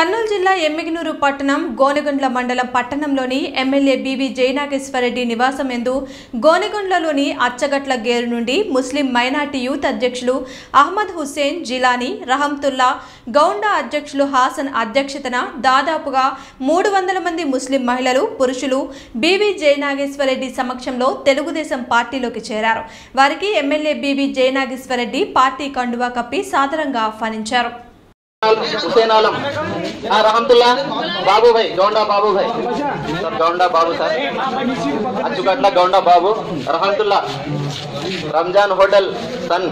కర్నూలు జిల్లా ఎమ్మిగినూరు పట్టణం గోనెగొండ్ల మండలం పట్టణంలోని ఎమ్మెల్యే బీవీ జయనాగేశ్వరరెడ్డి నివాసం ఎందు గోనెగొండ్లలోని అచ్చగట్ల గేరు నుండి ముస్లిం మైనార్టీ యూత్ అధ్యక్షులు అహ్మద్ హుస్సేన్ జిలానీ రహంతుల్లా గౌండా అధ్యక్షులు హాసన్ అధ్యక్షతన దాదాపుగా మూడు వందల మంది ముస్లిం మహిళలు పురుషులు బీవీ జయనాగేశ్వరరెడ్డి సమక్షంలో తెలుగుదేశం పార్టీలోకి చేరారు వారికి ఎమ్మెల్యే బీవీ జయనాగేశ్వరరెడ్డి పార్టీ కండువా కప్పి సాదరంగా ఆహ్వానించారు हुसैन आलम हाँ रहमतुल्ला बाबू भाई गौंडा बाबू भाई sir Gounda Babu sir Achugatla Gounda Babu Rahamathulla Ramzan hotel son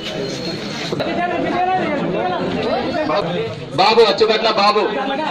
Babu Achugatla Babu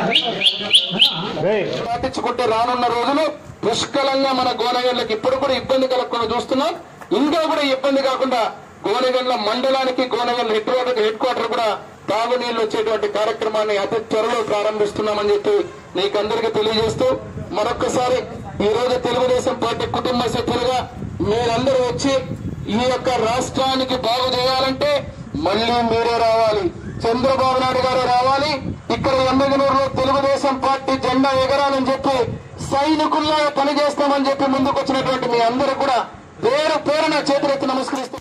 పాటించుకుంటే రానున్న రోజులు పుష్కలంగా మన గోనగండ్లకి ఇప్పుడు కూడా ఇబ్బంది కలగకుండా చూస్తున్నాం ఇంకా కూడా ఇబ్బంది కాకుండా గోనగండ్ల మండలానికి Gonegandla head quarter head quarter కూడా తాగునీళ్లు వచ్చేటువంటి కార్యక్రమాన్ని అతి త్వరలో ప్రారంభిస్తున్నామని చెప్పి నీకందరికీ తెలియజేస్తూ మరొక్కసారి ఈ రోజు తెలుగుదేశం పార్టీ కుటుంబ సభ్యులుగా మీరందరూ వచ్చి ఈ యొక్క రాష్ట్రానికి బాగు చేయాలంటే మళ్ళీ మీరే రావాలి చంద్రబాబు నాయుడు గారు రావాలి ఇక్కడ ఎమ్మెగనూరులో తెలుగుదేశం పార్టీ జెండా ఎగరాలని చెప్పి సైనికుల్లాగా పనిచేస్తామని చెప్పి ముందుకు వచ్చినటువంటి మీ అందరూ కూడా పేరు పేరున చేతులెత్తి నమస్కరిస్తూ